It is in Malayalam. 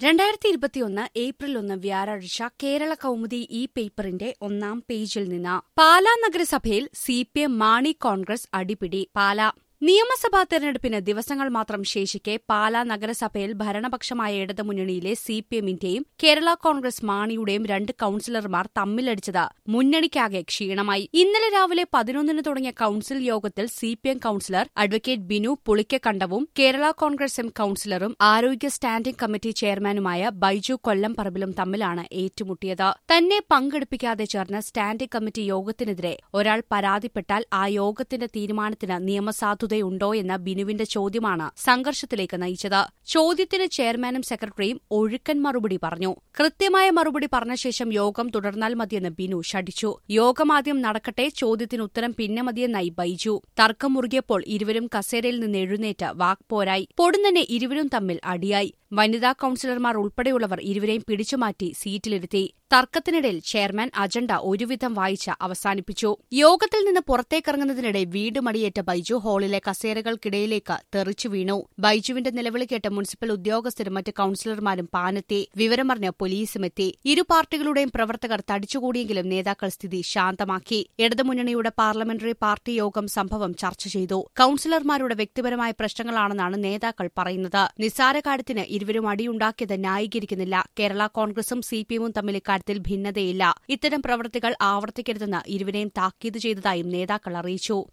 രണ്ടായിരത്തി ഇരുപത്തിയൊന്ന് ഏപ്രിൽ ഒന്ന് വ്യാഴാഴ്ച കേരള കൗമുദി ഈ പേപ്പറിന്റെ ഒന്നാം പേജിൽ നിന്ന് പാലാ നഗരസഭയിൽ C P M Mani Congress അടിപിടി പാലാ നിയമസഭാ തെരഞ്ഞെടുപ്പിന് ദിവസങ്ങൾ മാത്രം ശേഷിക്കെ പാലാ നഗരസഭയിൽ ഭരണപക്ഷമായ ഇടതുമുന്നണിയിലെ സി പി എമ്മിന്റെയും കേരള കോൺഗ്രസ് മാണിയുടെയും രണ്ട് കൌൺസിലർമാർ തമ്മിലടിച്ചത് മുന്നണിക്കാകെ ക്ഷീണമായി ഇന്നലെ രാവിലെ പതിനൊന്നിന് തുടങ്ങിയ കൌൺസിൽ യോഗത്തിൽ C P M councillor advocate Binu പുളിക്കക്കണ്ടവും കേരള കോൺഗ്രസ് എം കൌൺസിലറും ആരോഗ്യ സ്റ്റാൻഡിംഗ് കമ്മിറ്റി ചെയർമാനുമായ ബൈജു കൊല്ലംപറമ്പിലും തമ്മിലാണ് ഏറ്റുമുട്ടിയത് തന്നെ പങ്കെടുപ്പിക്കാതെ ചേർന്ന സ്റ്റാൻഡിംഗ് കമ്മിറ്റി യോഗത്തിനെതിരെ ഒരാൾ പരാതിപ്പെട്ടാൽ ആ യോഗത്തിന്റെ തീരുമാനത്തിന് നിയമസാധുത സാധ്യതയുണ്ടോ എന്ന ബിനുവിന്റെ ചോദ്യമാണ് സംഘർഷത്തിലേക്ക് നയിച്ചത് ചോദ്യത്തിന് ചെയർമാനും സെക്രട്ടറിയും ഒഴുക്കൻ മറുപടി പറഞ്ഞു കൃത്യമായ മറുപടി പറഞ്ഞ ശേഷം യോഗം തുടർന്നാൽ മതിയെന്ന് ബിനു ശഠിച്ചു യോഗം ആദ്യം നടക്കട്ടെ ചോദ്യത്തിന് ഉത്തരം പിന്നെ മതിയെന്നായി ബൈജു തർക്കം മുറുകിയപ്പോൾ ഇരുവരും കസേരയിൽ നിന്ന് എഴുന്നേറ്റ് വാക്പോരായി പൊടുന്നനെ ഇരുവരും തമ്മിൽ അടിയായി വനിതാ കൌൺസിലർമാർ ഉൾപ്പെടെയുള്ളവർ ഇരുവരെയും പിടിച്ചുമാറ്റി സീറ്റിലിരുത്തി തർക്കത്തിനിടയിൽ ചെയർമാൻ അജണ്ട ഒരുവിധം വായിച്ച് അവസാനിപ്പിച്ചു യോഗത്തിൽ നിന്ന് പുറത്തേക്കിറങ്ങുന്നതിനിടെ വീട് മടിയേറ്റ ബൈജു ഹാളിലെ കസേരകൾക്കിടയിലേക്ക് തെറിച്ചു വീണു ബൈജുവിന്റെ നിലവിളി കേട്ട മുനിസിപ്പൽ ഉദ്യോഗസ്ഥരും മറ്റ് കൌൺസിലർമാരും പാനെത്തി വിവരമറിഞ്ഞ പോലീസുമെത്തി ഇരു പാർട്ടികളുടെയും പ്രവർത്തകർ തടിച്ചുകൂടിയെങ്കിലും നേതാക്കൾ സ്ഥിതി ശാന്തമാക്കി ഇടതുമുന്നണിയുടെ പാർലമെന്ററി പാർട്ടി യോഗം സംഭവം ചർച്ച ചെയ്തു കൌൺസിലർമാരുടെ വ്യക്തിപരമായ പ്രശ്നങ്ങളാണെന്നാണ് നേതാക്കൾ പറയുന്നത് നിസ്സാര കാര്യത്തിന് ഇരുവരും അടിയുണ്ടാക്കിയത് ന്യായീകരിക്കുന്നില്ല കേരള കോൺഗ്രസും സി പി എമ്മും തമ്മിൽ ഇക്കാര്യത്തിൽ ഭിന്നതയില്ല ഇത്തരം പ്രവൃത്തികൾ ആവർത്തിക്കരുതെന്ന് ഇരുവരെയും താക്കീത് ചെയ്തതായും നേതാക്കൾ അറിയിച്ചു